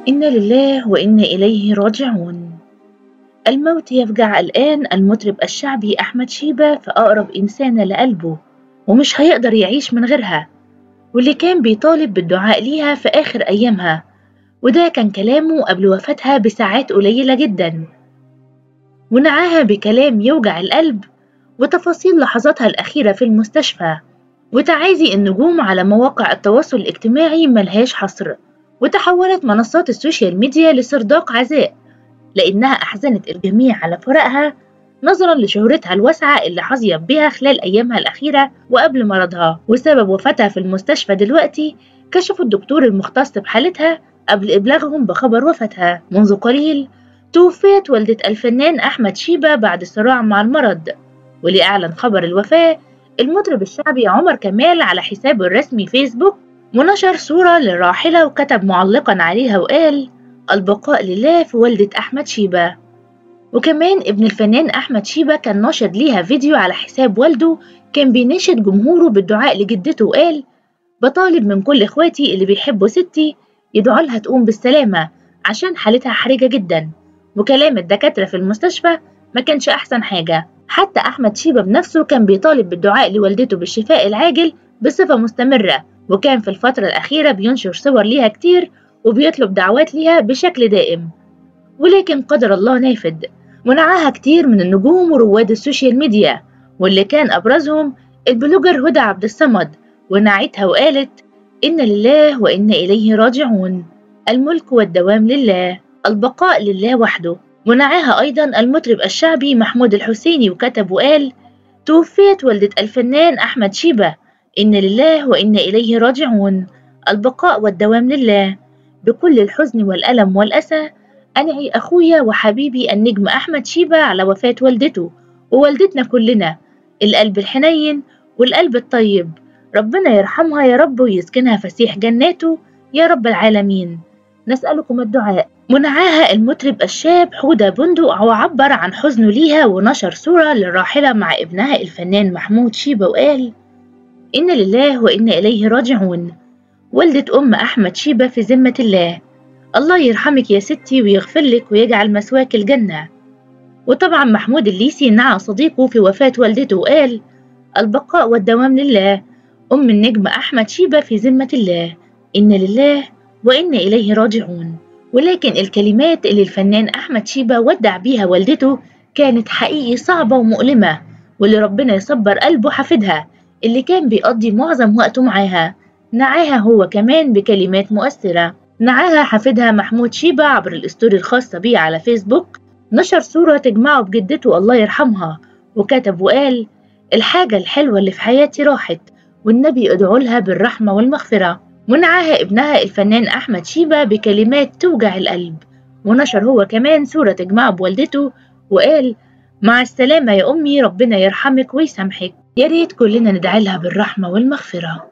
إنا لله وإنا إليه راجعون الموت يفجع الآن المطرب الشعبي أحمد شيبة في أقرب إنسانة لقلبه ومش هيقدر يعيش من غيرها واللي كان بيطالب بالدعاء ليها في آخر أيامها وده كان كلامه قبل وفاتها بساعات قليلة جدا ونعاها بكلام يوجع القلب وتفاصيل لحظاتها الأخيرة في المستشفى وتعازي النجوم على مواقع التواصل الاجتماعي ملهاش حصر وتحولت منصات السوشيال ميديا لسرداق عزاء لأنها أحزنت الجميع على فراقها نظرا لشهرتها الواسعة اللي حظيت بها خلال أيامها الأخيرة وقبل مرضها وسبب وفاتها في المستشفى دلوقتي كشف الدكتور المختص بحالتها قبل إبلاغهم بخبر وفاتها منذ قليل توفيت والدة الفنان أحمد شيبة بعد صراع مع المرض واللي أعلن خبر الوفاة المطرب الشعبي عمر كمال على حسابه الرسمي فيسبوك ونشر صورة للراحلة وكتب معلقا عليها وقال البقاء لله في والدة أحمد شيبة وكمان ابن الفنان أحمد شيبة كان ناشد ليها فيديو على حساب والده كان بيناشد جمهوره بالدعاء لجدته وقال بطالب من كل إخواتي اللي بيحبوا ستي يدعوا لها تقوم بالسلامة عشان حالتها حرجة جدا وكلام الدكاترة في المستشفى ما كانش أحسن حاجة حتى أحمد شيبة بنفسه كان بيطالب بالدعاء لوالدته بالشفاء العاجل بصفة مستمرة وكان في الفترة الأخيرة بينشر صور ليها كتير وبيطلب دعوات ليها بشكل دائم ولكن قدر الله نافذ ونعاها كتير من النجوم ورواد السوشيال ميديا واللي كان أبرزهم البلوجر هدى عبد الصمد ونعتها وقالت إن لله وإنا إليه راجعون الملك والدوام لله البقاء لله وحده ونعاها أيضا المطرب الشعبي محمود الحسيني وكتب وقال توفيت والدة الفنان أحمد شيبة إن لله وإنا إليه راجعون البقاء والدوام لله بكل الحزن والألم والأسى أنعي أخويا وحبيبي النجم أحمد شيبة على وفاة والدته ووالدتنا كلنا القلب الحنين والقلب الطيب ربنا يرحمها يا رب ويسكنها فسيح جناته يا رب العالمين نسألكم الدعاء منعاها المطرب الشاب حودة بندق وعبر عن حزنه ليها ونشر صورة للراحلة مع ابنها الفنان محمود شيبة وقال إن لله وإنا إليه راجعون والدة أم أحمد شيبة في ذمة الله الله يرحمك يا ستي ويغفر لك ويجعل مسواك الجنة وطبعا محمود الليسي نعى صديقه في وفاة والدته وقال البقاء والدوام لله أم النجم أحمد شيبة في ذمة الله إن لله وإنا إليه راجعون ولكن الكلمات اللي الفنان أحمد شيبة ودع بيها والدته كانت حقيقي صعبة ومؤلمة واللي ربنا يصبر قلبه حفيدها اللي كان بيقضي معظم وقته معاها نعاها هو كمان بكلمات مؤثرة نعاها حفيدها محمود شيبة عبر الستوري الخاصة بيه على فيسبوك نشر صورة تجمعه بجدته الله يرحمها وكتب وقال الحاجة الحلوة اللي في حياتي راحت والنبي ادعو لها بالرحمة والمغفرة ونعاها ابنها الفنان أحمد شيبة بكلمات توجع القلب ونشر هو كمان صورة تجمعه بوالدته وقال مع السلامة يا أمي ربنا يرحمك ويسامحك يا ريت كلنا ندعي لها بالرحمة والمغفرة